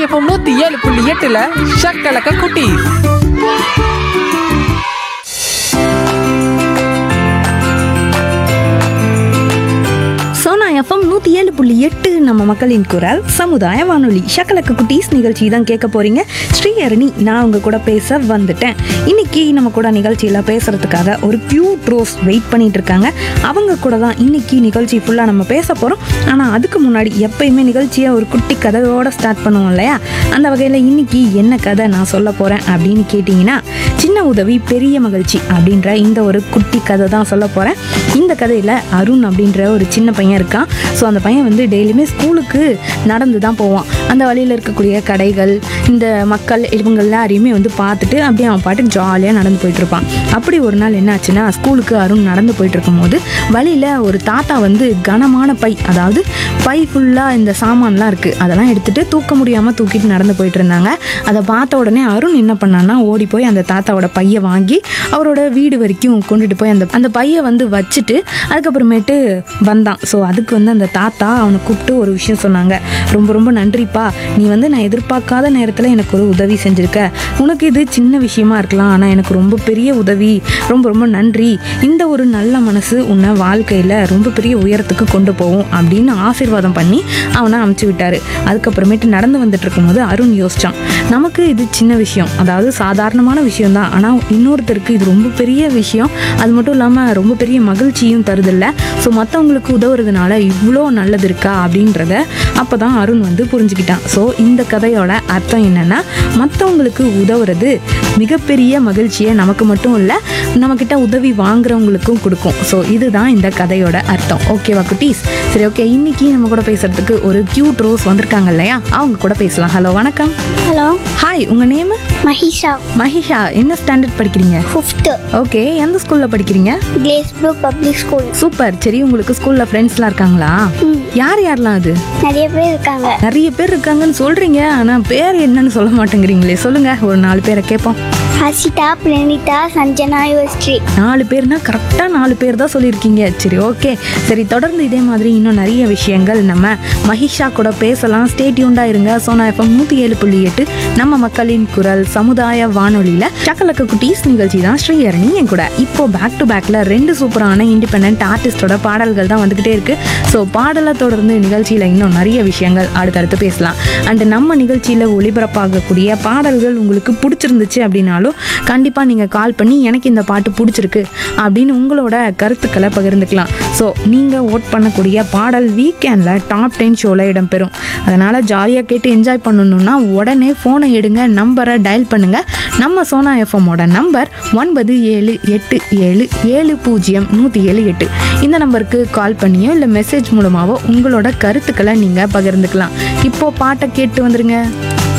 FM நூத்தி ஏழு புள்ளி எட்டுல ஷக்கலக்க குட்டி சோனா எஃப்எம் நூற்றி ஏழு புள்ளி எட்டு நம்ம மக்களின் குரல் சமுதாய வானொலி ஷக்கலக்கு குட்டீஸ் நிகழ்ச்சி தான் கேட்க போறீங்க ஸ்ரீஹரணி நான் உங்க கூட பேச வந்துட்டேன் இன்னைக்கு நம்ம கூட நிகழ்ச்சியில் பேசுறதுக்காக ஒரு கியூட் ரோஸ் வெயிட் பண்ணிட்டு இருக்காங்க அவங்க கூட தான் இன்னைக்கு நிகழ்ச்சி ஃபுல்லாக நம்ம பேச போகிறோம் ஆனால் அதுக்கு முன்னாடி எப்பயுமே நிகழ்ச்சியை ஒரு குட்டி கதையோட ஸ்டார்ட் பண்ணுவோம் இல்லையா அந்த வகையில் இன்னைக்கு என்ன கதை நான் சொல்ல போகிறேன் அப்படின்னு கேட்டிங்கன்னா சின்ன உதவி பெரிய மகிழ்ச்சி அப்படின்ற இந்த ஒரு குட்டி கதை தான் சொல்ல போகிறேன் இந்த கதையில் அருண் அப்படின்ற ஒரு சின்ன பையன் இருக்கான் ஸோ அந்த பையன் வந்து டெய்லியுமே ஸ்கூலுக்கு நடந்து தான் போவான் அந்த வழியில் இருக்கக்கூடிய கடைகள் இந்த மக்கள் இவங்க எல்லாரையுமே வந்து பார்த்துட்டு அப்படியே அவன் பாட்டுக்கு ஜாலியாக நடந்து போயிட்டு இருப்பான் அப்படி ஒரு நாள் என்னாச்சுன்னா ஸ்கூலுக்கு அருண் நடந்து போயிட்டு இருக்கும்போது வழியில் ஒரு தாத்தா வந்து கனமான பை அதாவது பை ஃபுல்லாக இந்த சாமான்லாம் இருக்குது அதெல்லாம் எடுத்துகிட்டு தூக்க முடியாமல் தூக்கிட்டு நடந்து போயிட்டு இருந்தாங்க அதை பார்த்த உடனே அருண் என்ன பண்ணான்னா ஓடி போய் அந்த தாத்தாவோட பையை வாங்கி அவரோட வீடு வரைக்கும் கொண்டுட்டு போய் அந்த அந்த பையை வந்து வச்சுட்டு அதுக்கப்புறமேட்டு வந்தான் ஸோ அதுக்கு வந்து அந்த தாத்தா அவனை கூப்பிட்டு ஒரு விஷயம் சொன்னாங்க ரொம்ப ரொம்ப நன்றிப்பா நீ வந்து நான் எதிர்பார்க்காத நேரத்தில் எனக்கு ஒரு உதவி செஞ்சுருக்க உனக்கு இது சின்ன விஷயமா இருக்கலாம் ஆனால் எனக்கு ரொம்ப பெரிய உதவி ரொம்ப ரொம்ப நன்றி இந்த ஒரு நல்ல மனசு உன்னை வாழ்க்கையில் ரொம்ப பெரிய உயரத்துக்கு கொண்டு போகும் அப்படின்னு ஆசீர்வாதம் பண்ணி அவனை அமுச்சு விட்டாரு அதுக்கப்புறமேட்டு நடந்து வந்துட்டு இருக்கும்போது அருண் யோசிச்சான் நமக்கு இது சின்ன விஷயம் அதாவது சாதாரணமான விஷயம் தான் ஆனால் இன்னொருத்தருக்கு இது ரொம்ப பெரிய விஷயம் அது மட்டும் இல்லாமல் ரொம்ப பெரிய மகிழ்ச்சியும் தருதில்ல ஸோ மற்றவங்களுக்கு உதவுறதுனால இவ்வளோ நல்லது இருக்கா அப்படின்றத அப்போ தான் அருண் வந்து புரிஞ்சுக்கிட்டான் ஸோ இந்த கதையோட அர்த்தம் என்னன்னா மற்றவங்களுக்கு உதவுறது மிகப்பெரிய மகிழ்ச்சியை நமக்கு மட்டும் இல்லை நம்மக்கிட்ட உதவி வாங்குறவங்களுக்கும் கொடுக்கும் ஸோ இதுதான் இந்த கதையோட அர்த்தம் ஓகேவா குட்டீஸ் சரி ஓகே இன்னைக்கு நம்ம கூட பேசுறதுக்கு ஒரு கியூட் ரோஸ் வந்திருக்காங்க இல்லையா அவங்க கூட பேசலாம் ஹலோ வணக்கம் ஹலோ ஹாய் உங்கள் நேம் மஹிஷா மஹிஷா என்ன ஸ்டாண்டர்ட் படிக்கிறீங்க ஃபிஃப்த்து ஓகே எந்த ஸ்கூலில் படிக்கிறீங்க glaze blue public school super சரி உங்களுக்கு ஸ்கூலில் ஃப்ரெண்ட்ஸ்லாம் இருக்காங்களா ம் யார் யாரெல்லாம் அது நிறைய பேர் இருக்காங்க நிறைய பேர் இருக்காங்கன்னு சொல்றீங்க ஆனா பேர் என்னன்னு சொல்ல மாட்டேங்கிறீங்களே சொல்லுங்க ஒரு நாலு பேரை கேட்போம் ஹசிதா பிரணிதா சஞ்சனா யுவஸ்ரீ நாலு பேர்னா கரெக்டாக நாலு பேர் தான் சொல்லியிருக்கீங்க சரி ஓகே சரி தொடர்ந்து இதே மாதிரி இன்னும் நிறைய விஷயங்கள் நம்ம மஹிஷா கூட பேசலாம் ஸ்டேட்யூண்டா இருங்க சோனா எஃப்எம் நூற்றி ஏழு புள்ளி எட்டு நம்ம மக்களின் குரல் சமுதாய வானொலியில் சக்கலக்க குட்டீஸ் நிகழ்ச்சி தான் ஸ்ரீஹரணி என் கூட இப்போ பேக் டு பேக்கில் ரெண்டு சூப்பரான இண்டிபெண்ட் ஆர்டிஸ்டோட பாடல்கள் தான் வந்துக்கிட்டே இருக்கு ஸோ பாடலை தொடர்ந்து நிகழ்ச்சியில் இன்னும் நிறைய விஷயங்கள் அடுத்தடுத்து பேசலாம் அண்ட் நம்ம நிகழ்ச்சியில் ஒளிபரப்பாகக்கூடிய பாடல்கள் உங்களுக்கு பிடிச்சிருந்துச்சு அப்படின்னாலும் கண்டிப்பாக நீங்கள் கால் பண்ணி எனக்கு இந்த பாட்டு பிடிச்சிருக்கு அப்படின்னு உங்களோட கருத்துக்களை பகிர்ந்துக்கலாம் ஸோ நீங்கள் ஓட் பண்ணக்கூடிய பாடல் வீக்கெண்டில் டாப் டென் ஷோவில் இடம்பெறும் அதனால் ஜாலியாக கேட்டு என்ஜாய் பண்ணணுன்னா உடனே ஃபோனை எடுங்க நம்பரை டயல் பண்ணுங்கள் நம்ம சோனா எஃப்எம்மோட நம்பர் ஒன்பது ஏழு எட்டு ஏழு ஏழு பூஜ்ஜியம் நூற்றி ஏழு எட்டு இந்த நம்பருக்கு கால் பண்ணியோ இல்லை மெசேஜ் மூலமாகவோ உங்களோட கருத்துக்களை நீங்கள் பகிர்ந்துக்கலாம் இப்போ பாட்டை கேட்டு வந்துருங்க